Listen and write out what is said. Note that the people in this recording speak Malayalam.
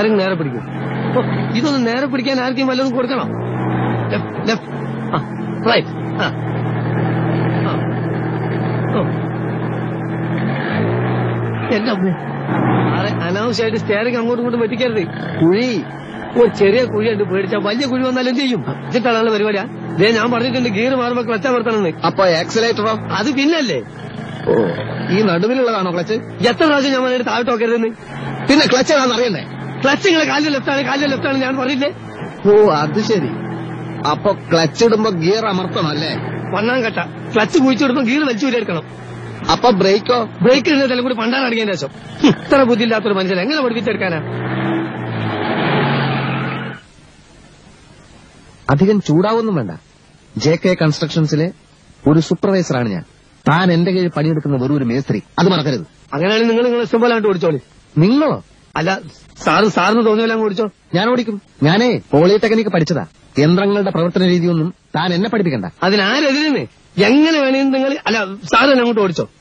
സ്റ്റയറിംഗ് നേരെ പിടിക്കും ഓ, ഇതൊന്ന് നേരെ പിടിക്കാൻ ആർക്കും വല്ലതും കൊടുക്കണം ലെഫ്റ്റ് ലെഫ്റ്റ് ആ റൈറ്റ് ആ ആ. ഓ. എന്റെ അമ്മേ സാറേ അനാവശ്യമായിട്ട് സ്റ്റയറിംഗ് അങ്ങോട്ടും ഇങ്ങോട്ടും വെട്ടിക്കരുത് കുഴി ഒരു ചെറിയ കുഴിയുണ്ട് പേടിച്ചാ വലിയ കുഴി വന്നാൽ എന്ത് ചെയ്യും എന്നിട്ടാണ് പരിപാടിയാ ദേ ഞാൻ പറഞ്ഞിട്ടുണ്ട് ഗിയർ മാറുമ്പോ ക്ലച്ച് അമർത്തണമെന്ന് അപ്പൊ ആക്സിലേറ്ററോ അത് പിന്നല്ലേ ഓ ഈ നടുവിലുള്ളതാണോ ക്ലച്ച് എത്ര പ്രാവശ്യം ഞാൻ പറഞ്ഞിട്ട് താഴോട്ട് നോക്കരുതെന്ന് പിന്നെ ക്ലച്ച് ഏതാണെന്ന് അറിയണ്ടേ ക്ലച്ച് നിങ്ങളെ കാലിൽ ലെഫ്റ്റാണ് കാലിൽ ലെഫ്റ്റാണ് ഞാൻ പറഞ്ഞില്ലേ ഓ അത് ശരി അപ്പൊ ക്ലച്ച് ഇടുമ്പോ ഗിയർ അമർത്തണം അല്ലേ വണ്ണാൻ കട്ട ക്ലച്ച് കുഴിച്ചിടുമ്പോ ഗീർ വലിച്ചു എടുക്കണം അപ്പൊ ബ്രേക്കോ ബ്രേക്ക് ഇടുന്നതെല്ലാം കൂടി പണ്ടാൻ അടിക്കേണ്ട ശേഷം ഹും, ഇത്ര ബുദ്ധിയില്ലാത്തൊരു മനുഷ്യൻ എങ്ങനെ പഠിപ്പിച്ചെടുക്കാനാ അധികം ചൂടാവൊന്നും വേണ്ട ജെ കെ കൺസ്ട്രക്ഷൻസിലെ ഒരു സൂപ്പർവൈസറാണ് ഞാൻ താൻ എന്റെ കീഴിൽ പണിയെടുക്കുന്ന വെറും ഒരു മേസ്ത്രി അത് മറക്കരുത് അങ്ങനെയാണെങ്കിൽ നിങ്ങൾ നിങ്ങൾ ഇഷ്ടം പോലെ അങ്ങോട്ട് ഓടിച്ചോളി നിങ്ങളോ അല്ല സാറ് സാറിന് തോന്നിയല്ല അങ്ങ് ഓടിച്ചോ ഞാൻ ഓടിക്കും ഞാനേ പോളിടെക്നിക്ക് പഠിച്ചതാ യന്ത്രങ്ങളുടെ പ്രവർത്തന രീതിയൊന്നും താൻ എന്നെ പഠിപ്പിക്കണ്ട അതിനാരെതിരെന്ന് എങ്ങനെ വേണമെങ്കിൽ നിങ്ങൾ അല്ല സാറ് തന്നെ അങ്ങോട്ട് ഓടിച്ചോ